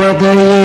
பதையே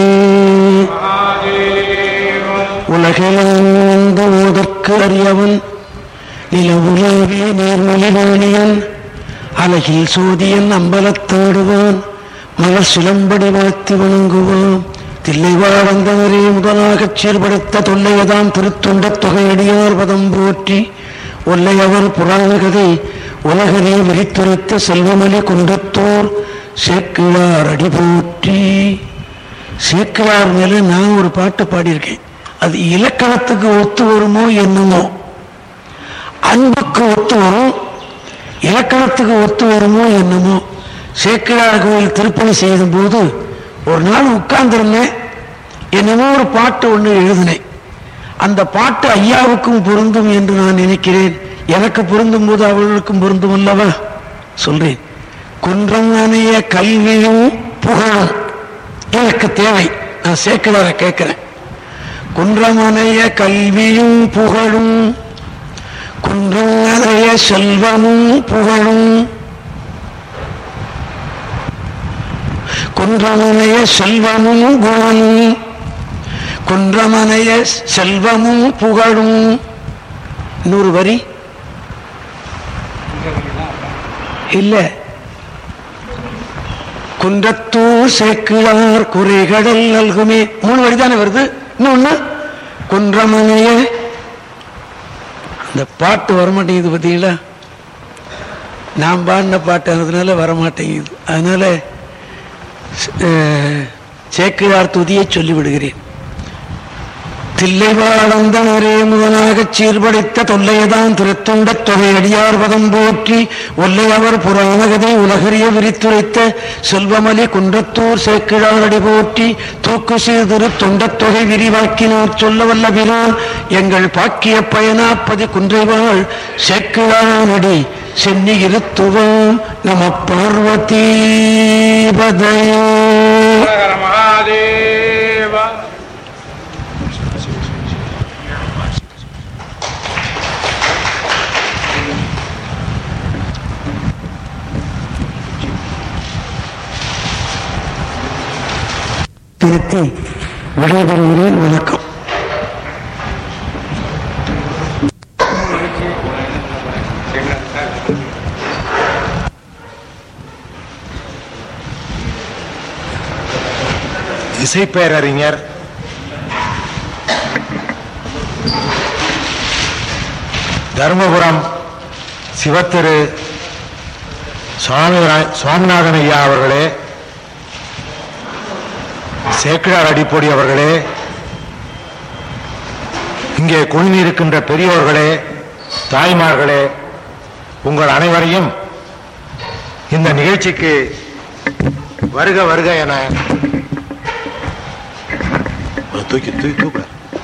உலகிழந்த ஓதற்கு அறியவன் நில உலகிய நேர்மொழிவாணியன் அழகில் சோதியன் அம்பலத்தாடுவான் மலர் சிலம்படி வாழ்த்தி வணங்குவான் தில்லை வாழ்ந்தவரே முதலாகச் செயல்படுத்த தொல்லையதாம் திருத்தொண்ட தொகையடியார் பதம் போற்றி ஒல்லையவர் புராண கதை உலகனே விரித்துரைத்த செல்வமணி குன்றத்தோர் சேக்கிழார் அடி போற்றி சேக்கிழார் மேல நான் ஒரு பாட்டு பாடியிருக்கேன் அது இலக்கணத்துக்கு ஒத்து வருமோ என்னமோ அன்புக்கு ஒத்து வரும் இலக்கணத்துக்கு ஒத்து வருமோ என்னமோ சேக்கிழார் கோயில் திருப்பணி செய்த போது ஒரு நாள் உட்கார்ந்திருந்தேன் என்னமோ ஒரு பாட்டு ஒன்று எழுதினேன் அந்த பாட்டு ஐயாவுக்கும் பொருந்தும் என்று நான் நினைக்கிறேன் எனக்கு பொருந்தும் போது அவர்களுக்கும் பொருந்தும் அல்லவா சொல்றேன் குன்றம் அணைய கல்வியும் புகழும் எனக்கு தேவை நான் சேக்கிழாரை கேட்கிறேன் குன்றமனைய கல்வியும் புகழும் குன்றமனைய செல்வமும் புகழும் குன்றமனைய செல்வமும் குணமும் குன்றமனைய செல்வமும் புகழும் இன்னொரு வரி இல்ல குன்றத்தூர் சேக்கிழார் குறைகடல் நல்குமே மூணு வரி தானே வருது இன்னொன்னு குன்றமனைய அந்த பாட்டு வரமாட்டேங்குது பார்த்தீங்களா நான் பாடின பாட்டு அதனால வரமாட்டேங்குது அதனால அஹ், சேக்கிழார் துதியை சொல்லிவிடுகிறேன் தில்லைவாழந்தனரே முதலாகச் சீர்படித்த தொல்லையதான் திருத்தொண்ட தொகை அடியார் பதம் போற்றி ஒல்லையவர் புராணகதை உலகறிய விரித்துரைத்த செல்வமலி குன்றத்தூர் சேக்கிழாரடி போற்றி தூக்கு சீர்திரு தொண்டத் தொகை விரிவாக்கினார் சொல்ல வல்ல பிரான் எங்கள் பாக்கிய பயனாப்பதி குன்றைவாள் சேக்கிழானடி சென்னி இருத்துவோம் நம பார்வதி பதையோ ஹர மகாதேவா திருத்தி விடைபெறுகிறேன் வணக்கம் இசைப்பேரறிஞர் தருமபுரம் சிவத்திரு சுவாமி சுவாமிநாதன் ஐயா அவர்களே சேக்கிழார் அடிப்பொடி அவர்களே இங்கே குழுமியிருக்கின்ற பெரியோர்களே தாய்மார்களே உங்கள் அனைவரையும் இந்த நிகழ்ச்சிக்கு வருக வருக என தூக்கி தூக்கி தூக்க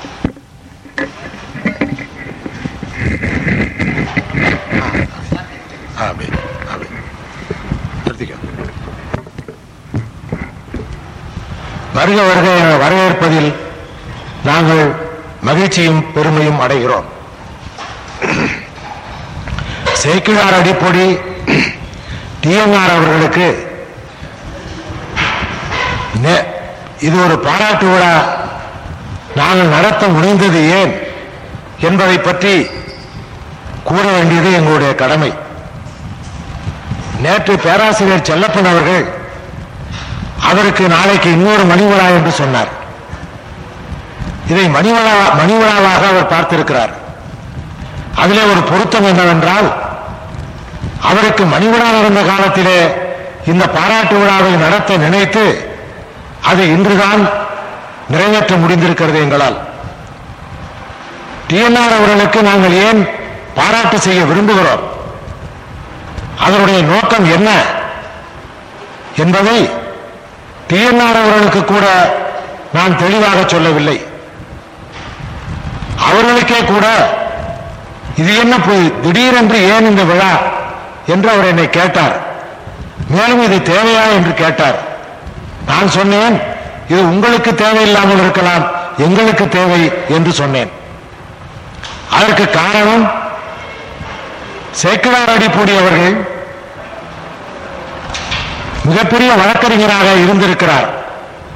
அப்படி அப்படி நிறுத்திக்க வருக வருக என வரவேற்பதில் நாங்கள் மகிழ்ச்சியும் பெருமையும் அடைகிறோம் சேக்கிழார் அடிப்பொடி டிஎன்ஆர் அவர்களுக்கு நே- இது ஒரு பாராட்டு விழா நாங்கள் நடத்த முடிந்தது ஏன் என்பதை பற்றி கூற வேண்டியது எங்களுடைய கடமை நேற்று பேராசிரியர் செல்லப்பன் அவர்கள் அவருக்கு நாளைக்கு இன்னொரு மணிவிழா என்று சொன்னார் இதை மணிவிழா மணிவிழாவாக அவர் பார்த்திருக்கிறார் அதிலே ஒரு பொருத்தம் என்னவென்றால் அவருக்கு மணிவிழா நடந்த காலத்திலே இந்த பாராட்டு விழாவை நடத்த நினைத்து அது இன்றுதான் நிறைவேற்ற முடிந்திருக்கிறது எங்களால் டிஎன்ஆர் அவர்களுக்கு நாங்கள் ஏன் பாராட்டு செய்ய விரும்புகிறோம் அதனுடைய நோக்கம் என்ன என்பதை டிஎன்ஆர் அவர்களுக்கு கூட நான் தெளிவாக சொல்லவில்லை அவர்களுக்கே கூட இது என்ன போய் திடீரென்று ஏன் இந்த விழா என்று அவர் என்னை கேட்டார் மேலும் இது தேவையா என்று கேட்டார் நான் சொன்னேன் இது உங்களுக்கு தேவையில்லாமல் இருக்கலாம் எங்களுக்கு தேவை என்று சொன்னேன் அதற்கு காரணம் சேக்கிழார் அடிப்பொடி அவர்கள் மிகப்பெரிய வழக்கறிஞராக இருந்திருக்கிறார்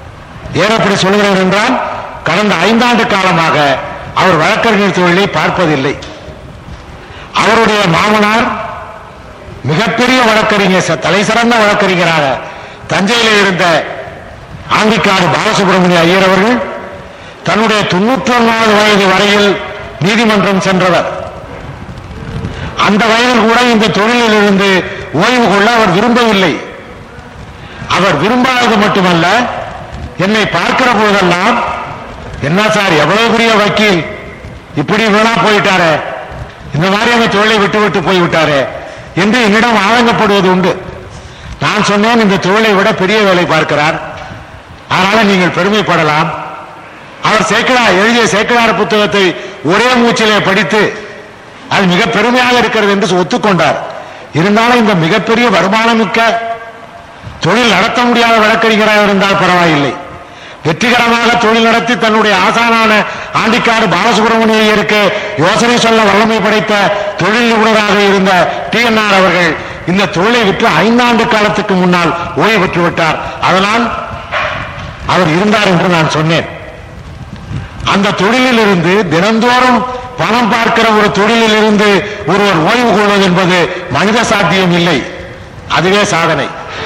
ஏன் அப்படி சொல்கிறேன் என்றால் கடந்த ஐந்தாண்டு காலமாக அவர் வழக்கறிஞர் தொழிலை பார்ப்பதில்லை அவருடைய மாமனார் மிகப்பெரிய வழக்கறிஞர் ச- தலை சிறந்த வழக்கறிஞராக தஞ்சையில் இருந்த ஆண்டிக்காடு பாலசுப்ரமணிய ஐயர் அவர்கள் தன்னுடைய தொண்ணூற்றி ஒன்றாவது வயது வரையில் நீதிமன்றம் சென்றவர் அந்த வயதில் கூட இந்த தொழிலில் இருந்து ஓய்வு கொள்ள அவர் விரும்பவில்லை அவர் விரும்பாதது மட்டுமல்ல என்னை பார்க்கிற போதெல்லாம் என்ன சார் எவ்வளவு பெரிய வக்கீல் இப்படி வீணா போயிட்டாரே இந்த மாதிரி அந்த தொழிலை விட்டு விட்டு போய் விட்டாரே என்று என்னிடம் ஆதங்கப்படுவது உண்டு நான் சொன்னேன் இந்த தொழிலை விட பெரிய வேலை பார்க்கிறார் அதனால நீங்கள் பெருமைப்படலாம் அவர் சேக்கடார் எழுதிய சேக்கடார் புத்தகத்தை ஒரே மூச்சிலே படித்து அது மிக பெருமையாக இருக்கிறது என்று ஒத்துக்கொண்டார் இருந்தாலும் இந்த மிகப்பெரிய வருமானமிக்க தொழில் நடத்த முடியாத வழக்கறிஞராக இருந்தால் பரவாயில்லை வெற்றிகரமாக தொழில் நடத்தி தன்னுடைய ஆசானான ஆண்டிக்காடு பாலசுப்ரமணியருக்கு யோசனை சொல்ல வல்லமை படைத்த தொழில் நிபுணராக இருந்த டி அவர்கள் இந்த தொழிலை விட்டு ஐந்தாண்டு காலத்துக்கு முன்னால் ஓய்வு பெற்று விட்டார் அதனால் அவர் இருந்தார் என்று நான் சொன்னேன் அந்த தொழிலில் இருந்து தினந்தோறும் பணம் பார்க்கிற ஒரு தொழிலில் இருந்து ஒருவர் ஓய்வு கொள்வது என்பது மனித சாத்தியம் இல்லை அதுவே சாதனை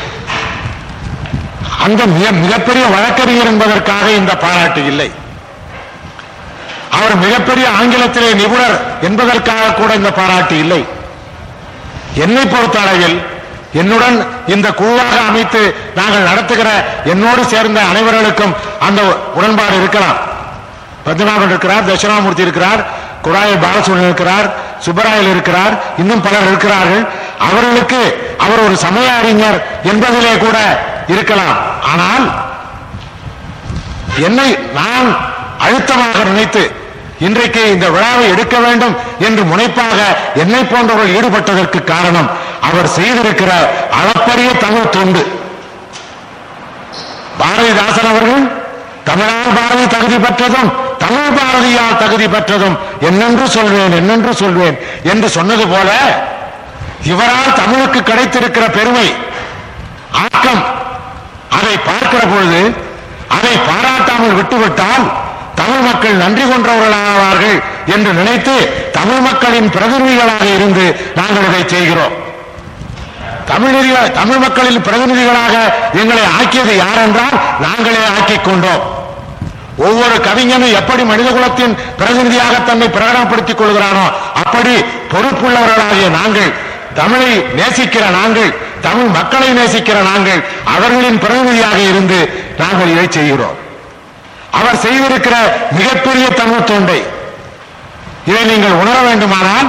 அந்த மிக மிகப்பெரிய வழக்கறிஞர் என்பதற்காக இந்த பாராட்டு இல்லை அவர் மிகப்பெரிய ஆங்கிலத்திலே நிபுணர் என்பதற்காக கூட இந்த பாராட்டு இல்லை என்னை பொறுத்தளவில் என்னுடன் இந்த குழுவாக அமைத்து நாங்கள் நடத்துகிற என்னோடு சேர்ந்த அனைவர்களுக்கும் அந்த உடன்பாடு இருக்கலாம் பத்மநாபன் இருக்கிறார் தட்சிணாமூர்த்தி இருக்கிறார் குராய பாலசுவன் இருக்கிறார் சுப்பராயல் இருக்கிறார் இன்னும் பலர் இருக்கிறார்கள் அவர்களுக்கு அவர் ஒரு சமய அறிஞர் என்பதிலே கூட இருக்கலாம் ஆனால் என்னை நான் அழுத்தமாக நினைத்து இன்றைக்கு இந்த விழாவை எடுக்க வேண்டும் என்று முனைப்பாக என்னை போன்றவர்கள் ஈடுபட்டதற்கு காரணம் அவர் செய்திருக்கிற அளப்பரிய தமிழ் தொண்டு பாரதிதாசன் அவர்கள் தமிழால் பாரதி தகுதி பெற்றதும் தமிழ் பாரதியால் தகுதி பெற்றதும் என்னென்று சொல்வேன் என்னென்று சொல்வேன் என்று சொன்னது போல இவரால் தமிழுக்கு கிடைத்திருக்கிற பெருமை ஆக்கம் அதை பார்க்கிற பொழுது அதை பாராட்டாமல் விட்டுவிட்டால் தமிழ் மக்கள் நன்றி கொன்றவர்களாவார்கள் என்று நினைத்து தமிழ் மக்களின் பிரதிநிதிகளாக இருந்து நாங்கள் இதை செய்கிறோம் தமிழ் தமிழ் மக்களின் பிரதிநிதிகளாக எங்களை ஆக்கியது யார் என்றால் நாங்களே ஆக்கிக் கொண்டோம் ஒவ்வொரு கவிஞனும் எப்படி மனித குலத்தின் பிரதிநிதியாக தன்னை பிரகடனப்படுத்திக் கொள்கிறானோ அப்படி பொறுப்புள்ளவர்களாகிய நாங்கள் தமிழை நேசிக்கிற நாங்கள் தமிழ் மக்களை நேசிக்கிற நாங்கள் அவர்களின் பிரதிநிதியாக இருந்து நாங்கள் இதை செய்கிறோம் அவர் செய்திருக்கிற மிகப்பெரிய தமிழ் தொண்டை இதை நீங்கள் உணர வேண்டுமானால்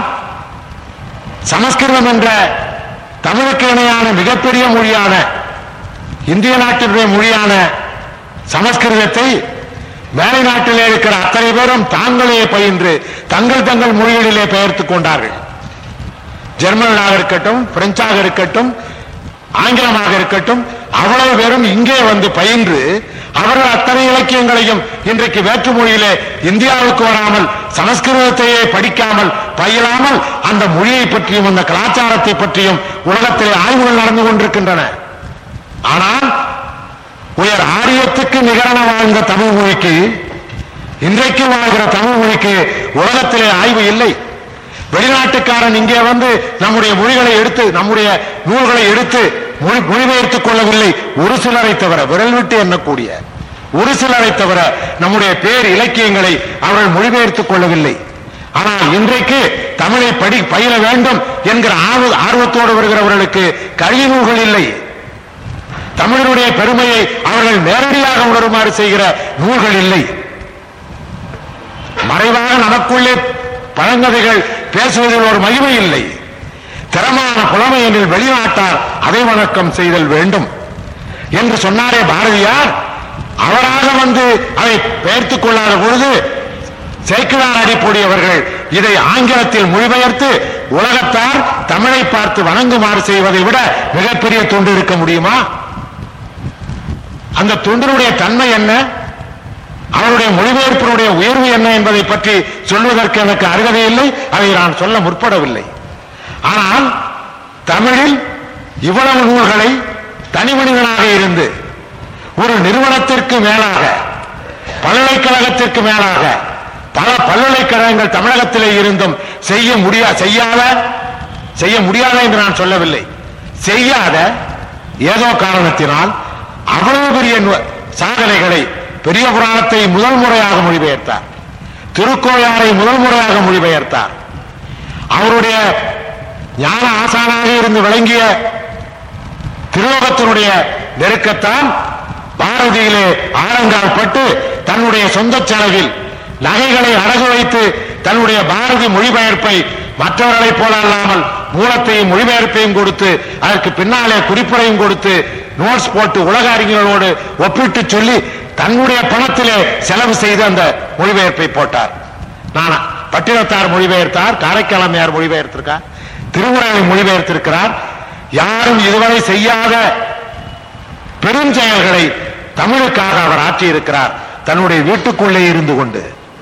சமஸ்கிருதம் என்ற தமிழுக்கு இணையான மிகப்பெரிய மொழியான இந்திய நாட்டினுடைய மொழியான சமஸ்கிருதத்தை மேலை நாட்டிலே இருக்கிற அத்தனை பேரும் தாங்களே பயின்று தங்கள் தங்கள் மொழிகளிலே பெயர்த்துக் கொண்டார்கள் ஜெர்மனாக இருக்கட்டும் பிரெஞ்சாக இருக்கட்டும் ஆங்கிலமாக இருக்கட்டும் அவ்வளவு பேரும் இங்கே வந்து பயின்று அவர்கள் அத்தனை இலக்கியங்களையும் இன்றைக்கு வேற்று மொழியிலே இந்தியாவுக்கு வராமல் சமஸ்கிருதத்தையே படிக்காமல் பயிலாமல் அந்த மொழியை பற்றியும் அந்த கலாச்சாரத்தை பற்றியும் உலகத்திலே ஆய்வுகள் நடந்து கொண்டிருக்கின்றன ஆனால் உயர் ஆரியத்துக்கு நிகரான வாழ்ந்த தமிழ் மொழிக்கு இன்றைக்கு வாழ்கிற தமிழ் மொழிக்கு உலகத்திலே ஆய்வு இல்லை வெளிநாட்டுக்காரன் இங்கே வந்து நம்முடைய மொழிகளை எடுத்து நம்முடைய நூல்களை எடுத்து மொழி மொழிபெயர்த்துக் கொள்ளவில்லை ஒரு சிலரை தவிர விரல் விட்டு எண்ணக்கூடிய ஒரு சிலரை தவிர நம்முடைய பேர் இலக்கியங்களை அவர்கள் மொழிபெயர்த்துக் கொள்ளவில்லை ஆனால் இன்றைக்கு தமிழை படி பயில வேண்டும் என்கிற ஆர்வ- ஆர்வத்தோடு வருகிறவர்களுக்கு கல்வி நூல்கள் இல்லை தமிழனுடைய பெருமையை அவர்கள் நேரடியாக உணருமாறு செய்கிற நூல்கள் இல்லை மறைவாக நமக்குள்ளே பழங்கதைகள் பேசுவதில் ஒரு மகிமை இல்லை திறமான புலமை எனில் வெளிநாட்டார் அதை வணக்கம் செய்தல் வேண்டும் என்று சொன்னாரே பாரதியார் அவராக வந்து அதை பெயர்த்துக் கொள்ளாத பொழுது சேக்கிழார் அடிப்பொடி அவர்கள் இதை ஆங்கிலத்தில் மொழிபெயர்த்து உலகத்தார் தமிழை பார்த்து வணங்குமாறு செய்வதை விட மிகப்பெரிய தொண்டு இருக்க முடியுமா அந்த தொண்டருடைய தன்மை என்ன அவருடைய மொழிபெயர்ப்பினுடைய உயர்வு என்ன என்பதை பற்றி சொல்வதற்கு எனக்கு அருகதை இல்லை அதை நான் சொல்ல முற்படவில்லை ஆனால் தமிழில் இவ்வளவு நூல்களை தனி மனிதனாக இருந்து ஒரு நிறுவனத்திற்கு மேலாக பல்கலைக்கழகத்திற்கு மேலாக பல பல்கலைக்கழகங்கள் தமிழகத்திலே இருந்தும் செய்ய முடியா செய்யாத செய்ய முடியாத என்று நான் சொல்லவில்லை செய்யாத ஏதோ காரணத்தினால் அவ்வளவு பெரிய நு- சாதனைகளை பெரிய புராணத்தை முதல் முறையாக மொழிபெயர்த்தார் திருக்கோயாரை முதல் முறையாக மொழிபெயர்த்தார் அவருடைய ஞான ஆசானாக இருந்து விளங்கிய திருலோகத்தினுடைய நெருக்கத்தான் பாரதியிலே ஆழங்கால் பட்டு தன்னுடைய சொந்த செலவில் நகைகளை அடகு வைத்து தன்னுடைய பாரதி மொழிபெயர்ப்பை மற்றவர்களைப் போல அல்லாமல் மூலத்தையும் மொழிபெயர்ப்பையும் கொடுத்து அதற்கு பின்னாலே குறிப்புரையும் கொடுத்து நோட்ஸ் போட்டு உலக அறிஞர்களோடு ஒப்பிட்டு சொல்லி தன்னுடைய பணத்திலே செலவு செய்து அந்த மொழிபெயர்ப்பை போட்டார் நான் பட்டினத்தார் மொழிபெயர்த்தார் காரைக்காலமையார் மொழிபெயர்த்திருக்கார் திருமுறையை மொழிபெயர்த்திருக்கிறார் யாரும் இதுவரை செய்யாத பெருஞ்செயல்களை தமிழுக்காக அவர் ஆற்றியிருக்கிறார் தன்னுடைய வீட்டுக்குள்ளே இருந்து கொண்டு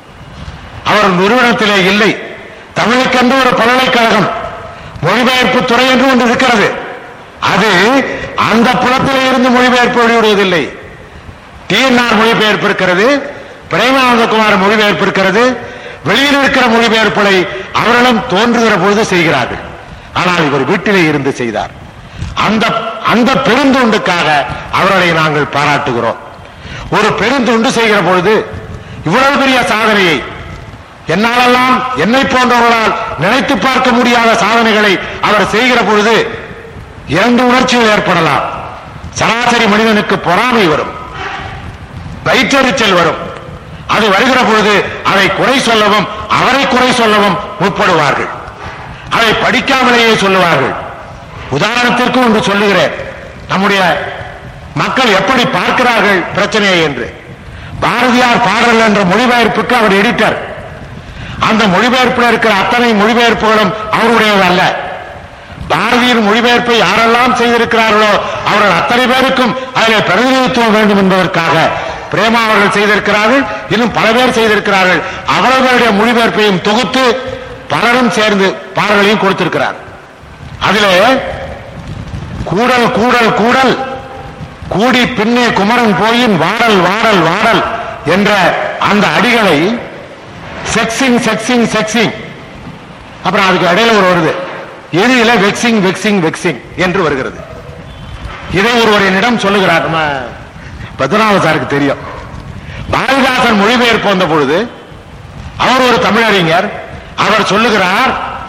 அவர் நிறுவனத்திலே இல்லை தமிழுக்கென்று ஒரு பல்கலைக்கழகம் மொழிபெயர்ப்பு துறை என்று ஒன்று இருக்கிறது அது அந்த புலத்திலே இருந்து மொழிபெயர்ப்பு வெளியிடுவதில்லை டிஎன்ஆர் மொழிபெயர்ப்பு இருக்கிறது பிரேமானந்தகுமார் மொழிபெயர்ப்பு இருக்கிறது வெளியில் இருக்கிற மொழிபெயர்ப்புகளை அவர்களும் தோன்றுகிற பொழுது செய்கிறார்கள் ஆனால் இவர் வீட்டிலே இருந்து செய்தார் அந்த அந்த பெருந்தொண்டுக்காக அவர்களை நாங்கள் பாராட்டுகிறோம் ஒரு பெருந்தொண்டு செய்கிற பொழுது இவ்வளவு பெரிய சாதனையை என்னாலெல்லாம் என்னை போன்றவர்களால் நினைத்து பார்க்க முடியாத சாதனைகளை அவர் செய்கிற பொழுது இரண்டு உணர்ச்சிகள் ஏற்படலாம் சராசரி மனிதனுக்கு பொறாமை வரும் வயிற்றெரிச்சல் வரும் அது வருகிற பொழுது அதை குறை சொல்லவும் அவரை குறை சொல்லவும் முற்படுவார்கள் அதை படிக்காமலேயே சொல்லுவார்கள் உதாரணத்திற்கு ஒன்று சொல்லுகிறேன் நம்முடைய மக்கள் எப்படி பார்க்கிறார்கள் பிரச்சனையை என்று பாரதியார் பாடல் என்ற மொழிபெயர்ப்புக்கு அவர் எடிட்டர் அந்த மொழிபெயர்ப்பில் இருக்கிற அத்தனை மொழிபெயர்ப்புகளும் அவருடையது அல்ல பாரதியின் மொழிபெயர்ப்பை யாரெல்லாம் செய்திருக்கிறார்களோ அவர்கள் அத்தனை பேருக்கும் அதில் பிரதிநிதித்துவம் வேண்டும் என்பதற்காக பிரேமா அவர்கள் செய்திருக்கிறார்கள் இன்னும் பல பேர் செய்திருக்கிறார்கள் அவர்களுடைய மொழிபெயர்ப்பையும் தொகுத்து பலரும் சேர்ந்து பாடல்களையும் கொடுத்திருக்கிறார் அதிலே கூடல் கூடல் கூடல் கூடி பின்னே குமரன் போயின் வாடல் வாடல் வாடல் என்ற அந்த அடிகளை செக்ஸிங் செக்ஸிங் செக்ஸிங் அப்புறம் அதுக்கு இடையில ஒரு வருது இறுதியில வெக்ஸிங் வெக்ஸிங் வெக்ஸிங் என்று வருகிறது இதை ஒருவர் என்னிடம் சொல்லுகிறார் நம்ம பத்மநாப சாருக்கு தெரியும் பாரதிதாசன் மொழிபெயர்ப்பு வந்த பொழுது அவர் ஒரு தமிழறிஞர் அவர் சொல்லுகிறார்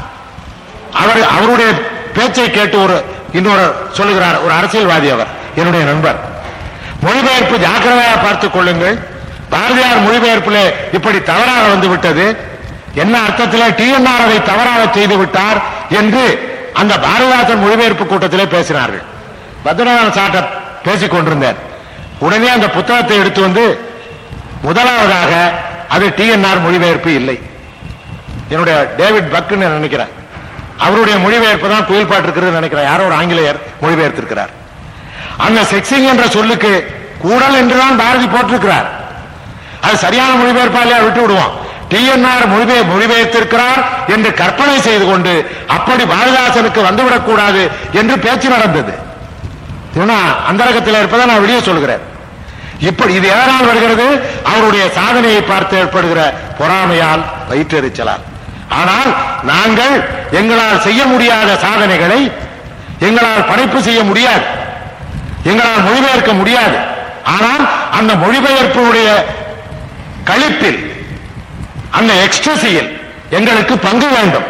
அவர் அவருடைய பேச்சை கேட்டு ஒரு இன்னொரு சொல்லுகிறார் ஒரு அரசியல்வாதி அவர் என்னுடைய நண்பர் மொழிபெயர்ப்பு ஜாக்கிரதையாக பார்த்துக் கொள்ளுங்கள் பாரதியார் மொழிபெயர்ப்பிலே இப்படி தவறாக வந்து விட்டது என்ன அர்த்தத்தில் டிஎன்ஆர் அதை தவறாக செய்து விட்டார் என்று அந்த பாரதிதாசன் மொழிபெயர்ப்பு கூட்டத்திலே பேசினார்கள் பத்மநாபன் சாட்ட பேசிக் கொண்டிருந்தேன் உடனே அந்த புத்தகத்தை எடுத்து வந்து முதலாவதாக அது டிஎன்ஆர் மொழிபெயர்ப்பு இல்லை என்னுடைய டேவிட் பக்குன்னு நினைக்கிறேன் அவருடைய மொழிபெயர்ப்பு தான் குயில் பாட்டு இருக்கிறது நினைக்கிறேன் யாரோ ஒரு ஆங்கிலேயர் மொழிபெயர்த்திருக்கிறார் அந்த செக்ஸிங் என்ற சொல்லுக்கு கூடல் என்றுதான் பாரதி போட்டிருக்கிறார் அது சரியான மொழிபெயர்ப்பா இல்லையா விட்டு விடுவோம் டிஎன்ஆர் மொழிபெயர் மொழிபெயர்த்திருக்கிறார் என்று கற்பனை செய்து கொண்டு அப்படி பாரதிதாசனுக்கு வந்துவிடக் கூடாது என்று பேச்சு நடந்தது ஏன்னா அந்தரகத்தில் இருப்பதை நான் வெளியே சொல்கிறேன் இப்படி இது எதனால் வருகிறது அவருடைய சாதனையை பார்த்து ஏற்படுகிற பொறாமையால் வயிற்றெரிச்சலால் ஆனால் நாங்கள் எங்களால் செய்ய முடியாத சாதனைகளை எங்களால் படைப்பு செய்ய முடியாது எங்களால் மொழிபெயர்க்க முடியாது ஆனால் அந்த மொழிபெயர்ப்புடைய கழிப்பில் அந்த எக்ஸ்ட்ரஸியில் எங்களுக்கு பங்கு வேண்டும்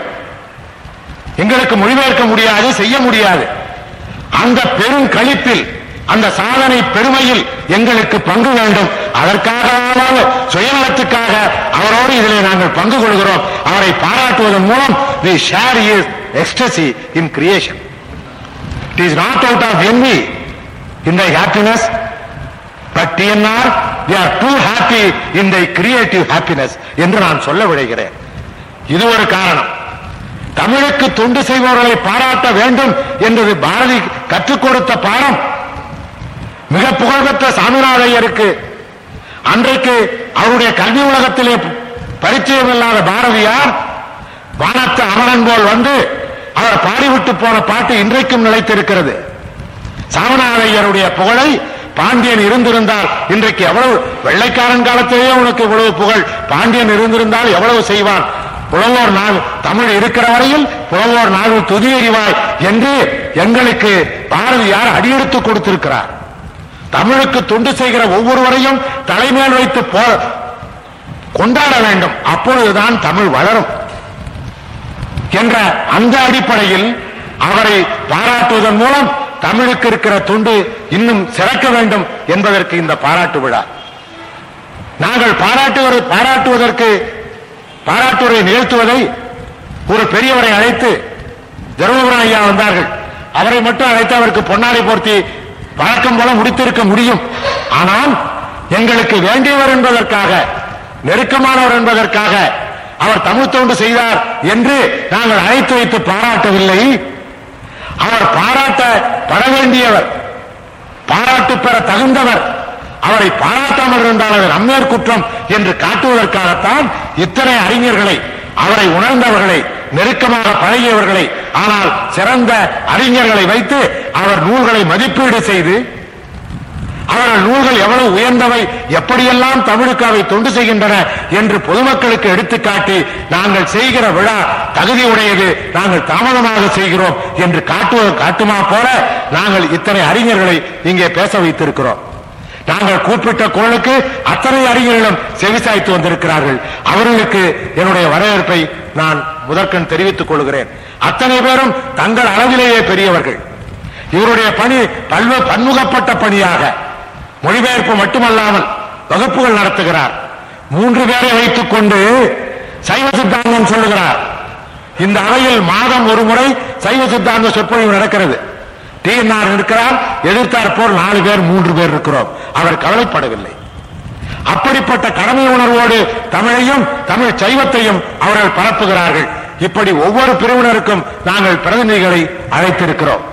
எங்களுக்கு மொழிபெயர்க்க முடியாது செய்ய முடியாது அந்த பெரும் கழிப்பில் அந்த சாதனை பெருமையில் எங்களுக்கு பங்கு வேண்டும் அதற்காக சுயநலத்துக்காக அவரோடு இதிலே நாங்கள் பங்கு கொள்கிறோம் அவரை பாராட்டுவதன் மூலம் we share his ecstasy in creation it is not out of envy in the happiness but TNR we are too happy in the creative happiness என்று நான் சொல்ல விளைகிறேன் இது ஒரு காரணம் தமிழுக்கு தொண்டு செய்பவர்களை பாராட்ட வேண்டும் என்றது பாரதி கற்றுக் கொடுத்த பாடம் மிக புகழ்பெற்ற சாமிநாதையருக்கு அன்றைக்கு அவருடைய கல்வி உலகத்திலே பரிச்சயம் இல்லாத பாரதியார் வானத்து அமரன் போல் வந்து அவர் பாடிவிட்டு போன பாட்டு இன்றைக்கும் நிலைத்திருக்கிறது சாமிநாதையருடைய புகழை பாண்டியன் இருந்திருந்தால் இன்றைக்கு எவ்வளவு வெள்ளைக்காரன் காலத்திலேயே உனக்கு இவ்வளவு புகழ் பாண்டியன் இருந்திருந்தால் எவ்வளவு செய்வான் புலவோர் நாள் தமிழ் இருக்கிற வரையில் புலவோர் நாள் துதி எறிவாய் என்று எங்களுக்கு பாரதியார் அடியெடுத்து கொடுத்திருக்கிறார் தமிழுக்கு தொண்டு செய்கிற ஒவ்வொருவரையும் தலைமையில் வைத்து போ கொண்டாட வேண்டும் அப்பொழுதுதான் தமிழ் வளரும் என்ற அந்த அடிப்படையில் அவரை பாராட்டுவதன் மூலம் தமிழுக்கு இருக்கிற தொண்டு இன்னும் சிறக்க வேண்டும் என்பதற்கு இந்த பாராட்டு விழா நாங்கள் பாராட்டுவது பாராட்டுவதற்கு பாராட்டுரை நிகழ்த்துவதை ஒரு பெரியவரை அழைத்து தருமபுரம் ஐயா வந்தார்கள் அவரை மட்டும் அழைத்து அவருக்கு பொன்னாடை போர்த்தி வழக்கம் போல முடித்திருக்க முடியும் ஆனால் எங்களுக்கு வேண்டியவர் என்பதற்காக நெருக்கமானவர் என்பதற்காக அவர் தமிழ் தொண்டு செய்தார் என்று நாங்கள் அழைத்து வைத்து பாராட்டவில்லை அவர் பாராட்டப்பட வேண்டியவர் பாராட்டு பெற தகுந்தவர் அவரை பாராட்டாமல் இருந்தால் அது நம்மேற் குற்றம் என்று காட்டுவதற்காகத்தான் இத்தனை அறிஞர்களை அவரை உணர்ந்தவர்களை நெருக்கமாக பழகியவர்களை ஆனால் சிறந்த அறிஞர்களை வைத்து அவர் நூல்களை மதிப்பீடு செய்து அவர்கள் நூல்கள் எவ்வளவு உயர்ந்தவை எப்படியெல்லாம் தமிழுக்கு அவை தொண்டு செய்கின்றன என்று பொதுமக்களுக்கு எடுத்துக்காட்டி நாங்கள் செய்கிற விழா தகுதி உடையது நாங்கள் தாமதமாக செய்கிறோம் என்று காட்டுவது காட்டுமா போல நாங்கள் இத்தனை அறிஞர்களை இங்கே பேச வைத்திருக்கிறோம் நாங்கள் கூப்பிட்ட குரலுக்கு அத்தனை அறிஞர்களும் செவிசாய்த்து வந்திருக்கிறார்கள் அவர்களுக்கு என்னுடைய வரவேற்பை நான் முதற்கண் தெரிவித்துக் கொள்கிறேன் அத்தனை பேரும் தங்கள் அளவிலேயே பெரியவர்கள் இவருடைய பணி பல்வ பன்முகப்பட்ட பணியாக மொழிபெயர்ப்பு மட்டுமல்லாமல் வகுப்புகள் நடத்துகிறார் மூன்று பேரை வைத்துக் கொண்டு சைவ சித்தாந்தம் சொல்லுகிறார் இந்த அவையில் மாதம் ஒரு முறை சைவ சித்தாந்த சொற்பொழிவு நடக்கிறது டிஎன்ஆர் இருக்கிறார் எதிர்த்தார் போல் நாலு பேர் மூன்று பேர் இருக்கிறோம் அவர் கவலைப்படவில்லை அப்படிப்பட்ட கடமை உணர்வோடு தமிழையும் தமிழ் சைவத்தையும் அவர்கள் பரப்புகிறார்கள் இப்படி ஒவ்வொரு பிரிவினருக்கும் நாங்கள் பிரதிநிதிகளை அழைத்திருக்கிறோம்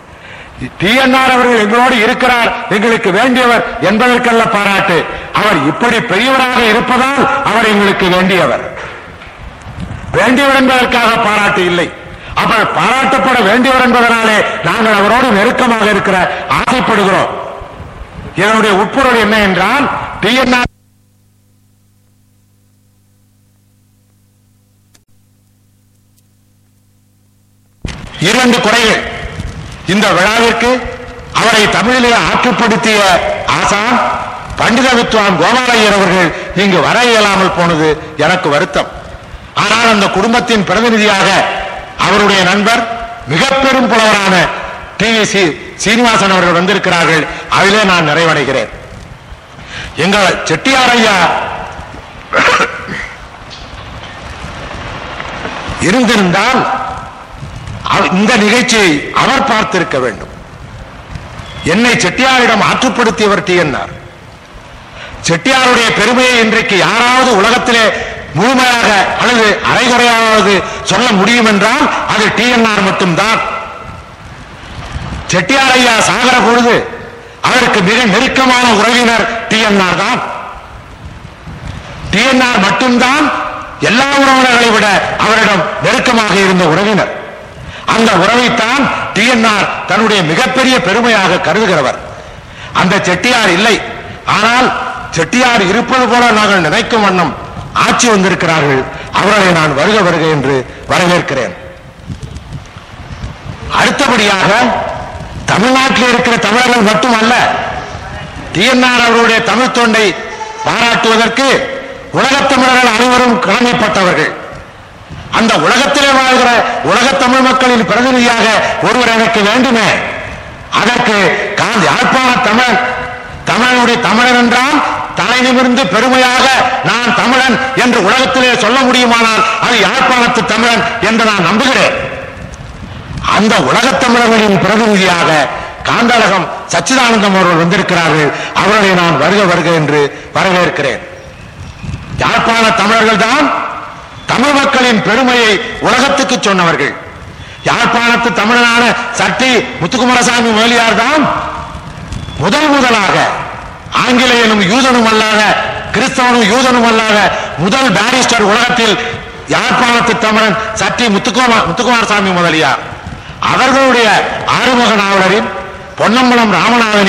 டிஎன்ஆர் அவர்கள் எங்களோடு இருக்கிறார் எங்களுக்கு வேண்டியவர் என்பதற்கல்ல பாராட்டு அவர் இப்படி பெரியவராக இருப்பதால் அவர் எங்களுக்கு வேண்டியவர் வேண்டியவர் என்பதற்காக பாராட்டு இல்லை அவர் பாராட்டப்பட வேண்டியவர் என்பதனாலே நாங்கள் அவரோடு நெருக்கமாக இருக்கிற ஆசைப்படுகிறோம் இதனுடைய உட்பொருள் என்ன என்றால் டிஎன்ஆர் இரண்டு குறைகள் இந்த விழாவிற்கு அவரை தமிழிலே ஆற்றுப்படுத்திய ஆசான் பண்டித வித்வான் கோபாலையர் அவர்கள் இங்கு வர இயலாமல் போனது எனக்கு வருத்தம் ஆனால் அந்த குடும்பத்தின் பிரதிநிதியாக அவருடைய நண்பர் மிக பெரும் புலவரான டி வி சி சீனிவாசன் அவர்கள் வந்திருக்கிறார்கள் அதிலே நான் நிறைவடைகிறேன் எங்கள் செட்டியார் ஐயா இருந்திருந்தால் அவ- இந்த நிகழ்ச்சியை அவர் பார்த்திருக்க வேண்டும் என்னை செட்டியாரிடம் ஆற்றுப்படுத்தியவர் டிஎன்ஆர் செட்டியாருடைய பெருமையை இன்றைக்கு யாராவது உலகத்திலே முழுமையாக அல்லது அரைகுறையாவது சொல்ல முடியும் என்றால் அது டிஎன்ஆர் மட்டும்தான் செட்டியார் ஐயா சாகர பொழுது அவருக்கு மிக நெருக்கமான உறவினர் டிஎன்ஆர் தான் டிஎன்ஆர் மட்டும்தான் எல்லா உறவினர்களை விட அவரிடம் நெருக்கமாக இருந்த உறவினர் அந்த உறவைத்தான் டிஎன்ஆர் தன்னுடைய மிகப்பெரிய பெருமையாக கருதுகிறவர் அந்த செட்டியார் இல்லை ஆனால் செட்டியார் இருப்பது போல நாங்கள் நினைக்கும் வண்ணம் ஆட்சி வந்திருக்கிறார்கள் அவர்களை நான் வருக வருக என்று வரவேற்கிறேன் அடுத்தபடியாக தமிழ்நாட்டில் இருக்கிற தமிழர்கள் மட்டுமல்ல டிஎன்ஆர் அவருடைய தமிழ் தொண்டை பாராட்டுவதற்கு உலகத் தமிழர்கள் அனைவரும் கடமைப்பட்டவர்கள் அந்த உலகத்திலே வாழ்கிற உலகத் தமிழ் மக்களின் பிரதிநிதியாக ஒருவர் எனக்கு வேண்டுமே அதற்கு காந்தி யாழ்ப்பாண தமிழன் தமிழனுடைய தமிழன் என்றால் தலை நிமிர்ந்து பெருமையாக நான் தமிழன் என்று உலகத்திலே சொல்ல முடியுமானால் அது யாழ்ப்பாணத்து தமிழன் என்று நான் நம்புகிறேன் அந்த உலகத் தமிழர்களின் பிரதிநிதியாக காந்தளகம் சச்சிதானந்தம் அவர்கள் வந்திருக்கிறார்கள் அவர்களை நான் வருக வருக என்று வரவேற்கிறேன் யாழ்ப்பாண தமிழர்கள் தான் தமிழ் மக்களின் பெருமையை உலகத்துக்கு சொன்னவர்கள் யாழ்ப்பாணத்து தமிழனான சட்டி முத்துக்குமாரசாமி முதலியார் தான் முதல் முதலாக ஆங்கிலேயனும் யூதனும் அல்லாத கிறிஸ்தவனும் யூதனும் அல்லாத முதல் பாரிஸ்டர் உலகத்தில் யாழ்ப்பாணத்து தமிழன் சட்டி முத்துக்குமார் முத்துக்குமாரசாமி முதலியார் அவர்களுடைய ஆறுமுக நாவலரின் பொன்னம்பலம் ராமநாதனின்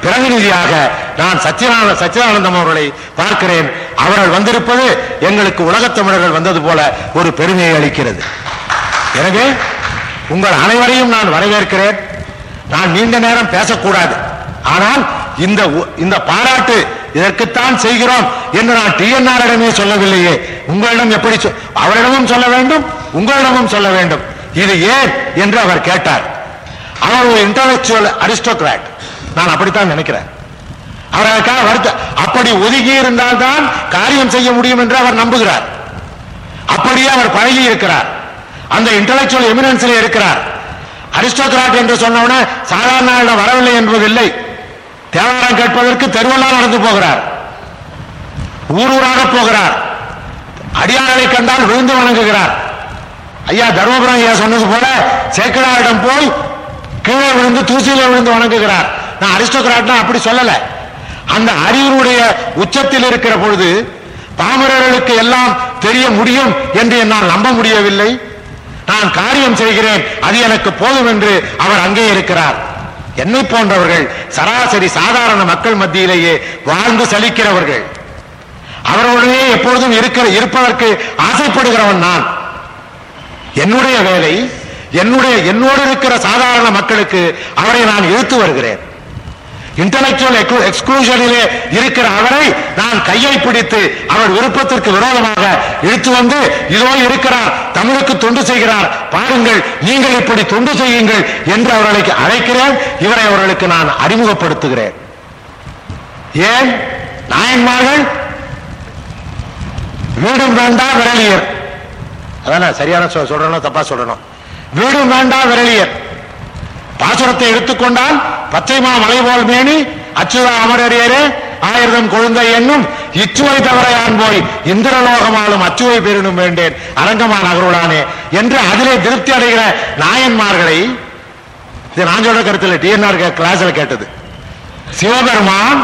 பிரதிநிதியாக நான் சத்யநாத சச்சிதானந்தம் அவர்களை பார்க்கிறேன் அவர்கள் வந்திருப்பது எங்களுக்கு உலகத் தமிழர்கள் வந்தது போல ஒரு பெருமையை அளிக்கிறது எனவே உங்கள் அனைவரையும் நான் வரவேற்கிறேன் நான் நீண்ட நேரம் பேசக்கூடாது ஆனால் இந்த உ- இந்த பாராட்டு இதற்குத்தான் செய்கிறோம் என்று நான் டிஎன்ஆரிடமே சொல்லவில்லையே உங்களிடம் எப்படி சொ- அவரிடமும் சொல்ல வேண்டும் உங்களிடமும் சொல்ல வேண்டும் இது ஏன் என்று அவர் கேட்டார் அவர் ஒரு இன்டலெக்சுவல் அரிஸ்டோகிராட் நான் அப்படித்தான் நினைக்கிறேன் அவர் அதற்காக வருத்த அப்படி ஒதுங்கி இருந்தால்தான் காரியம் செய்ய முடியும் என்று அவர் நம்புகிறார் அப்படியே அவர் பழகி இருக்கிறார் அந்த இன்டலெக்சுவல் எமினன்ஸில் இருக்கிறார் அரிஸ்டோகிராட் என்று சொன்னவுடனே சாதாரண ஆளிடம் வரவில்லை என்பதில்லை தேவாரம் கேட்பதற்கு தெருவெல்லாம் நடந்து போகிறார் ஊர் ஊராக போகிறார் அடியார்களை கண்டால் விழுந்து வணங்குகிறார் ஐயா தர்மபுரம் ஐயா சொன்னது போல சேக்கடாரிடம் போய் கீழே விழுந்து தூசியில விழுந்து வணங்குகிறார் நான் அரிஸ்டோகிராட்னா அப்படி சொல்லல அந்த அறிவினுடைய உச்சத்தில் இருக்கிற பொழுது பாமரர்களுக்கு எல்லாம் தெரிய முடியும் என்று என்னால் நம்ப முடியவில்லை நான் காரியம் செய்கிறேன் அது எனக்கு போதும் என்று அவர் அங்கே இருக்கிறார் என்னை போன்றவர்கள் சராசரி சாதாரண மக்கள் மத்தியிலேயே வாழ்ந்து சலிக்கிறவர்கள் அவர்களுடைய எப்பொழுதும் இருக்கிற இருப்பதற்கு ஆசைப்படுகிறவன் நான் என்னுடைய வேலை என்னுடைய என்னோடு இருக்கிற சாதாரண மக்களுக்கு அவரை நான் இழுத்து வருகிறேன் இன்டலெக்சுவல் எக்ஸ்க்ளூஷனிலே இருக்கிற அவரை நான் கையை பிடித்து அவர் விருப்பத்திற்கு விரோதமாக இழுத்து வந்து இதோ இருக்கிறார் தமிழுக்கு தொண்டு செய்கிறார் பாருங்கள் நீங்கள் இப்படி தொண்டு செய்யுங்கள் என்று அவர்களுக்கு அழைக்கிறேன் இவரை அவர்களுக்கு நான் அறிமுகப்படுத்துகிறேன் ஏன் நாயன்மார்கள் வீடும் வேண்டாம் விரலியர் அதானே சரியான சொ- சொல்லணும் தப்பா சொல்லணும் வீடும் வேண்டாம் விரலியர் பாசுரத்தை எடுத்துக்கொண்டால் பச்சைமா மலை போல் மேனி அச்சுதா அமரறியரே ஆயிரம் கொழுந்தை என்னும் இச்சுவை தவிர யான் போய் இந்திரலோகமாலும் அச்சுவை பெறணும் வேண்டேன் அரங்கமான அகருளானே என்று அதிலே திருப்தி அடைகிற நாயன்மார்களை இது நான் சொல்ற கருத்தில் டிஎன்ஆர் கிளாஸ்ல கேட்டது சிவபெருமான்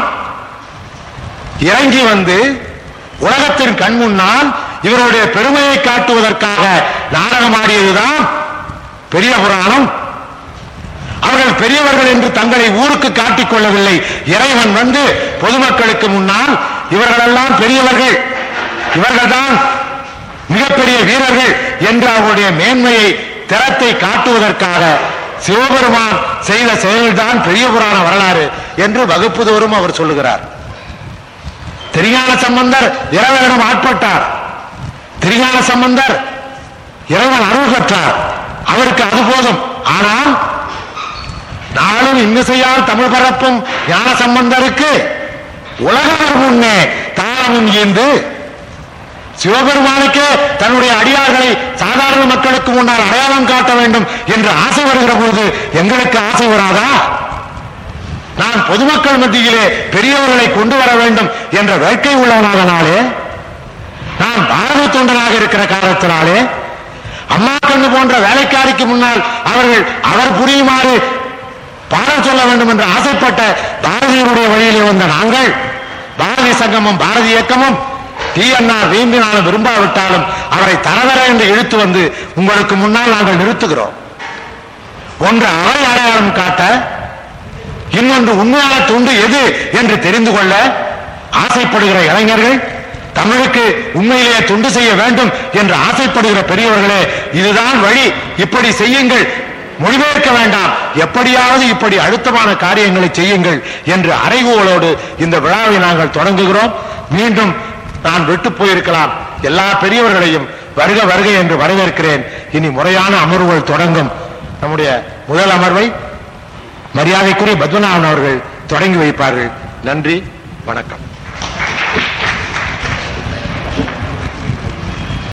இறங்கி வந்து உலகத்தின் கண் முன்னால் இவருடைய பெருமையை காட்டுவதற்காக நாடகமாடியதுதான் பெரிய புராணம் அவர்கள் பெரியவர்கள் என்று தங்களை ஊருக்கு காட்டிக் கொள்ளவில்லை இறைவன் வந்து பொதுமக்களுக்கு முன்னால் இவர்களெல்லாம் பெரியவர்கள் இவர்கள்தான் மிகப்பெரிய வீரர்கள் என்று அவருடைய மேன்மையை திறத்தை காட்டுவதற்காக சிவபெருமான் செய்த செயல்தான் பெரிய புராண வரலாறு என்று வகுப்பு தோறும் அவர் சொல்லுகிறார் திருஞான சம்பந்தர் இறைவனிடம் ஆட்பட்டார் திருஞான சம்பந்தர் இறைவன் அருள் பெற்றார் அவருக்கு அது போதும் ஆனால் நாளும் இன்னிசையால் தமிழ் பரப்பும் ஞான சம்பந்தருக்கு உலகவர் முன்னே தாளமும் ஈந்து சிவபெருமானுக்கே தன்னுடைய அடியார்களை சாதாரண மக்களுக்கு முன்னால் அடையாளம் காட்ட வேண்டும் என்று ஆசை வருகிற போது எங்களுக்கு ஆசை வராதா நான் பொதுமக்கள் மத்தியிலே பெரியவர்களை கொண்டு வர வேண்டும் என்ற வேட்கை உள்ளவனாதனாலே நான் பாரத தொண்டனாக இருக்கிற காரணத்தினாலே அம்மா கண்ணு போன்ற வேலைக்காரிக்கு முன்னால் அவர்கள் அவர் புரியுமாறு பாடம் சொல்ல வேண்டும் என்று ஆசைப்பட்ட பாரதியருடைய வழியிலே வந்த நாங்கள் பாரதி சங்கமும் பாரதி இயக்கமும் டிஎன்ஆர் வீம்பினாலும் விரும்பாவிட்டாலும் அவரை தரதர என்று இழுத்து வந்து உங்களுக்கு முன்னால் நாங்கள் நிறுத்துகிறோம் ஒன்று அவரை அடையாளம் காட்ட இன்னொன்று உண்மையான துண்டு எது என்று தெரிந்து கொள்ள ஆசைப்படுகிற இளைஞர்கள் தமிழுக்கு உண்மையிலேயே தொண்டு செய்ய வேண்டும் என்று ஆசைப்படுகிற பெரியவர்களே இதுதான் வழி இப்படி செய்யுங்கள் மொழிபெயர்க்க வேண்டாம் எப்படியாவது இப்படி அழுத்தமான காரியங்களை செய்யுங்கள் என்று அறைகூவலோடு இந்த விழாவை நாங்கள் தொடங்குகிறோம் மீண்டும் நான் விட்டு போயிருக்கலாம் எல்லா பெரியவர்களையும் வருக வருக என்று வரவேற்கிறேன் இனி முறையான அமர்வுகள் தொடங்கும் நம்முடைய முதல் அமர்வை மரியாதைக்குரிய பத்மநாபன் அவர்கள் தொடங்கி வைப்பார்கள் நன்றி வணக்கம்